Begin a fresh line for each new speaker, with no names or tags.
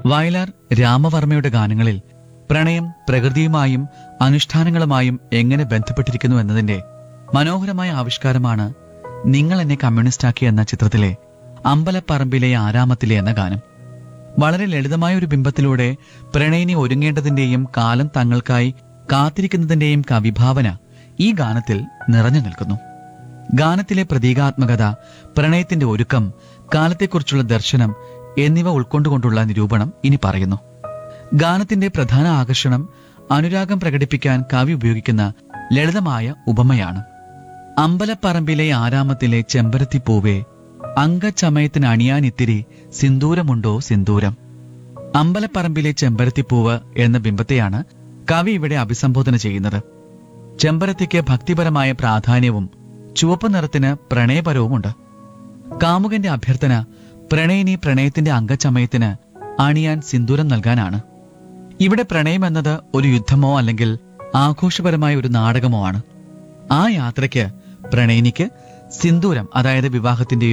വയലാർ രാമവർമ്മയുടെ ഗാനങ്ങളിൽ പ്രണയം പ്രകൃതിയുമായും അനുഷ്ഠാനങ്ങളുമായും എങ്ങനെ ബന്ധപ്പെട്ടിരിക്കുന്നു എന്നതിന്റെ മനോഹരമായ ആവിഷ്കാരമാണ് നിങ്ങൾ എന്നെ കമ്മ്യൂണിസ്റ്റാക്കി എന്ന ചിത്രത്തിലെ അമ്പലപ്പറമ്പിലെ ആരാമത്തിലെ എന്ന ഗാനം വളരെ ലളിതമായ ഒരു ബിംബത്തിലൂടെ പ്രണയിനി ഒരുങ്ങേണ്ടതിന്റെയും കാലം തങ്ങൾക്കായി കാത്തിരിക്കുന്നതിന്റെയും കവിഭാവന ഈ ഗാനത്തിൽ നിറഞ്ഞു നിൽക്കുന്നു ഗാനത്തിലെ പ്രതീകാത്മകത പ്രണയത്തിന്റെ ഒരുക്കം കാലത്തെക്കുറിച്ചുള്ള ദർശനം എന്നിവ ഉൾക്കൊണ്ടുകൊണ്ടുള്ള നിരൂപണം ഇനി പറയുന്നു ഗാനത്തിന്റെ പ്രധാന ആകർഷണം അനുരാഗം പ്രകടിപ്പിക്കാൻ കവി ഉപയോഗിക്കുന്ന ലളിതമായ ഉപമയാണ് അമ്പലപ്പറമ്പിലെ ആരാമത്തിലെ ചെമ്പരത്തിപ്പൂവേ അങ്കച്ചമയത്തിന് അണിയാനിത്തിരി സിന്ദൂരമുണ്ടോ സിന്ദൂരം അമ്പലപ്പറമ്പിലെ ചെമ്പരത്തിപ്പൂവ് എന്ന ബിംബത്തെയാണ് കവി ഇവിടെ അഭിസംബോധന ചെയ്യുന്നത് ചെമ്പരത്തിക്ക് ഭക്തിപരമായ പ്രാധാന്യവും ചുവപ്പ് നിറത്തിന് പ്രണയപരവുമുണ്ട് കാമുകന്റെ അഭ്യർത്ഥന പ്രണയിനി പ്രണയത്തിന്റെ അംഗച്ചമയത്തിന് അണിയാൻ സിന്ദൂരം നൽകാനാണ് ഇവിടെ പ്രണയം എന്നത് ഒരു യുദ്ധമോ അല്ലെങ്കിൽ ആഘോഷപരമായ ഒരു നാടകമോ ആണ് ആ യാത്രയ്ക്ക് പ്രണയിനിക്ക് സിന്ദൂരം അതായത് വിവാഹത്തിന്റെയോ